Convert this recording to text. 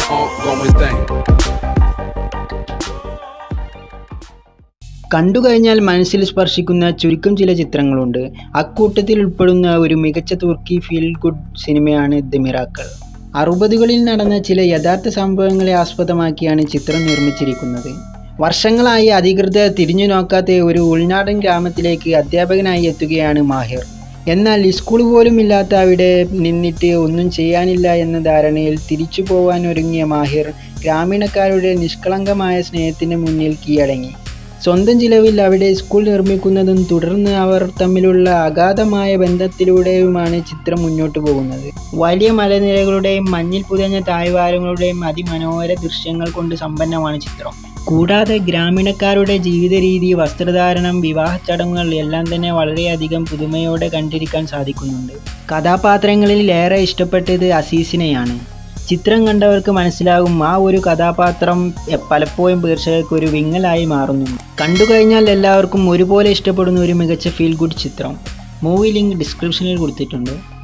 ongoing thing. കണ്ടുകഴിഞ്ഞാൽ മനസ്സിൽ സ്പർശിക്കുന്ന ചുരുക്കം ചില ചിത്രങ്ങളുണ്ട് അക്കൂട്ടത്തിൽ ഉൾപ്പെടുന്ന ഒരു മികച്ച തുർക്കി ഫീൽ ഗുഡ് സിനിമയാണ് ദ മിറാക്കൾ അറുപതുകളിൽ നടന്ന ചില യഥാർത്ഥ സംഭവങ്ങളെ ആസ്പദമാക്കിയാണ് ചിത്രം നിർമ്മിച്ചിരിക്കുന്നത് വർഷങ്ങളായി അധികൃതർ തിരിഞ്ഞു നോക്കാത്ത ഒരു ഉൾനാടൻ ഗ്രാമത്തിലേക്ക് അധ്യാപകനായി എത്തുകയാണ് മാഹിർ എന്നാൽ സ്കൂൾ പോലും ഇല്ലാത്ത അവിടെ നിന്നിട്ട് ഒന്നും ചെയ്യാനില്ല എന്ന ധാരണയിൽ തിരിച്ചു പോവാൻ ഒരുങ്ങിയ മാഹിർ ഗ്രാമീണക്കാരുടെ നിഷ്കളങ്കമായ സ്നേഹത്തിന് മുന്നിൽ കീഴടങ്ങി സ്വന്തം ചിലവിൽ അവിടെ സ്കൂൾ നിർമ്മിക്കുന്നതും തുടർന്ന് അവർ തമ്മിലുള്ള അഗാധമായ ബന്ധത്തിലൂടെയുമാണ് ചിത്രം മുന്നോട്ട് പോകുന്നത് വലിയ മലനിരകളുടെയും മഞ്ഞിൽ പുതഞ്ഞ താഴ്വാരങ്ങളുടെയും അതിമനോഹര ദൃശ്യങ്ങൾ കൊണ്ട് സമ്പന്നമാണ് ചിത്രം കൂടാതെ ഗ്രാമീണക്കാരുടെ ജീവിത രീതി വസ്ത്രധാരണം വിവാഹ ചടങ്ങുകൾ എല്ലാം തന്നെ വളരെയധികം പുതുമയോടെ കണ്ടിരിക്കാൻ സാധിക്കുന്നുണ്ട് കഥാപാത്രങ്ങളിൽ ഏറെ ഇഷ്ടപ്പെട്ടത് അസീസിനെയാണ് ചിത്രം കണ്ടവർക്ക് മനസ്സിലാകും ആ ഒരു കഥാപാത്രം എ- പലപ്പോഴും പ്രേക്ഷകർക്ക് ഒരു വിങ്ങലായി മാറുന്നുണ്ട് കണ്ടു കഴിഞ്ഞാൽ എല്ലാവർക്കും ഒരുപോലെ ഇഷ്ടപ്പെടുന്ന ഒരു മികച്ച ഫീൽ ഗുഡ് ചിത്രം മൂവി ലിങ്ക് ഡിസ്ക്രിപ്ഷനിൽ കൊടുത്തിട്ടുണ്ട്